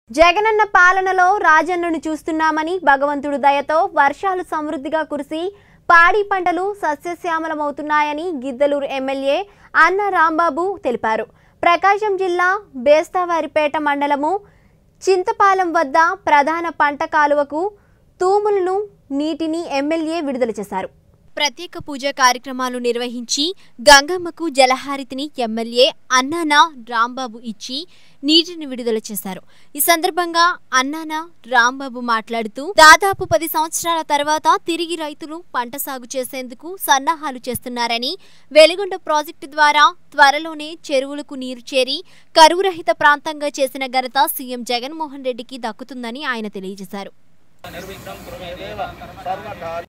జగనన్న పాలనలో రాజన్నను చూస్తున్నామని భగవంతుడు దయతో వర్షాలు సమృద్ధిగా కురిసి పాడి పంటలు సస్యశ్యామలమవుతున్నాయని గిద్దలూరు ఎమ్మెల్యే అన్న రాంబాబు తెలిపారు ప్రకాశం జిల్లా బేస్తావారిపేట మండలము చింతపాలెం వద్ద ప్రధాన పంట కాలువకు తూములను నీటిని ఎమ్మెల్యే విడుదల చేశారు ప్రత్యేక పూజ కార్యక్రమాలు నిర్వహించి గంగమ్మకు జలహారతిని ఎమ్మెల్యే అన్నానా రాంబాబు ఇచ్చి నీటిని విడుదల చేశారు ఈ సందర్భంగా అన్నానా రాంబాబు మాట్లాడుతూ దాదాపు పది సంవత్సరాల తర్వాత తిరిగి రైతులు పంట సాగు చేసేందుకు సన్నాహాలు చేస్తున్నారని వెలుగొండ ప్రాజెక్టు ద్వారా త్వరలోనే చెరువులకు నీరు చేరి కరువు రహిత ప్రాంతంగా చేసిన ఘనత సీఎం జగన్మోహన్ రెడ్డికి దక్కుతుందని ఆయన తెలియజేశారు